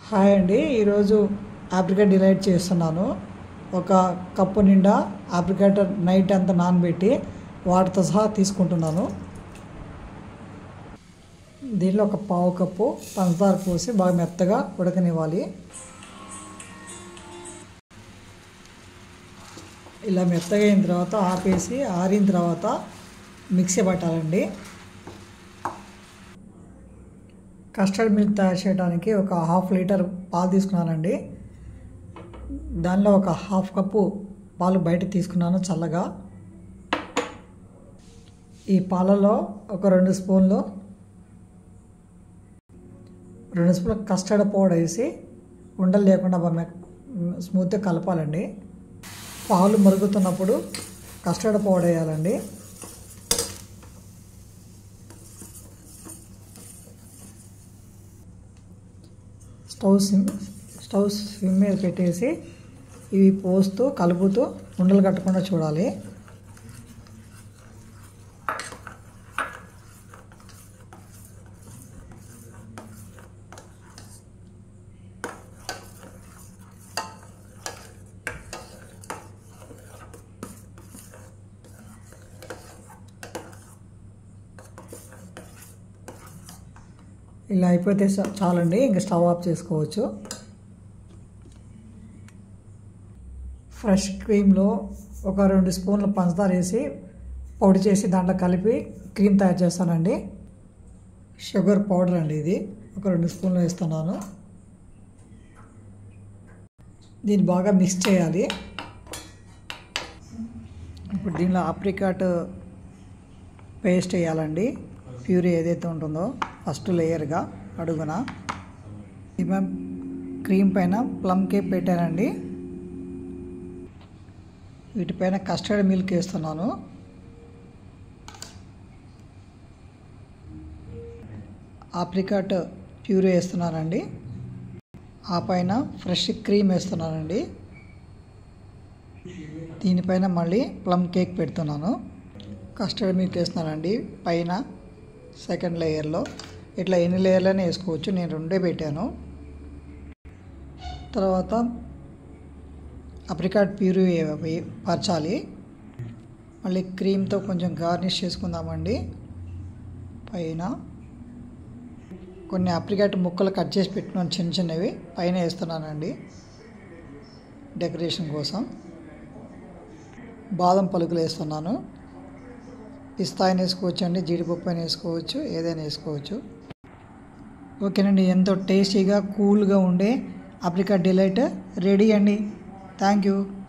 hi అండి ఈరోజు apricot delight చేస్తున్నాను ఒక కప్పు నిండా ఆప్రికాట్ నైట్ అంతా నానబెట్టి వాటితో సహా తీసుకుంటున్నాను దీనిలో ఒక పావు కప్పు పంచదార పోసి బాగా మెత్తగా ఉడకనివ్వాలి ఇలా మెత్తగా అయిన తర్వాత ఆపేసి ఆరిన తర్వాత మిక్సీ పట్టాలండి కస్టర్డ్ మిల్క్ తయారు చేయడానికి ఒక హాఫ్ లీటర్ పాలు తీసుకున్నానండి దానిలో ఒక హాఫ్ కప్పు పాలు బయట తీసుకున్నాను చల్లగా ఈ పాలలో ఒక రెండు స్పూన్లు రెండు స్పూన్లు కస్టర్డ్ పౌడర్ వేసి ఉండలు లేకుండా బాగా స్మూత్గా కలపాలండి పాలు మరుగుతున్నప్పుడు కస్టర్డ్ పౌడర్ వేయాలండి స్టవ్ సిమ్ స్టవ్ సిమ్ మీద పెట్టేసి ఇవి పోస్తూ కలుపుతూ ఉండలు కట్టకుండా చూడాలి ఇలా అయిపోతే చా- చాలండి ఇంకా స్టవ్ ఆఫ్ చేసుకోవచ్చు ఫ్రెష్ క్రీమ్లో ఒక రెండు స్పూన్ల పంచదార వేసి పొడి చేసి దాంట్లో కలిపి క్రీమ్ తయారు చేస్తానండి షుగర్ పౌడర్ అండి ఇది ఒక రెండు స్పూన్లు వేస్తున్నాను దీన్ని బాగా మిక్స్ చేయాలి ఇప్పుడు దీనిలో ఆప్రికాట్ పేస్ట్ వేయాలండి ప్యూరీ ఏదైతే ఉంటుందో ఫస్ట్ లేయర్గా అడుగున ఇవ క్రీమ్ పైన ప్లమ్ కేక్ పెట్టానండి వీటిపైన కస్టర్డ్ మిల్క్ వేస్తున్నాను ఆప్రికాట్ ప్యూరీ వేస్తున్నానండి ఆ పైన ఫ్రెష్ క్రీమ్ వేస్తున్నానండి దీనిపైన మళ్ళీ ప్లమ్ కేక్ పెడుతున్నాను కస్టర్డ్ మిల్క్ వేస్తున్నానండి పైన సెకండ్ లేయర్లో ఇట్లా ఎన్ని లేయర్లైనా వేసుకోవచ్చు నేను రెండే పెట్టాను తర్వాత అప్రికాట్ ప్యూరీ వే- పరచాలి మళ్ళీ క్రీమ్తో కొంచెం గార్నిష్ చేసుకుందామండి పైన కొన్ని అప్రికాట్ ముక్కలు కట్ చేసి పెట్టుకున్నాను చిన్న చిన్నవి పైన వేస్తున్నానండి డెకరేషన్ కోసం బాదం పలుకులు వేస్తున్నాను పిస్తా అయినా వేసుకోవచ్చు అండి జీడిపప్పు అయినా వేసుకోవచ్చు ఏదైనా వేసుకోవచ్చు ఓకేనండి ఎంతో టేస్టీగా కూల్గా ఉండే అప్రికా డిలైట్ రెడీ అండి థ్యాంక్ యూ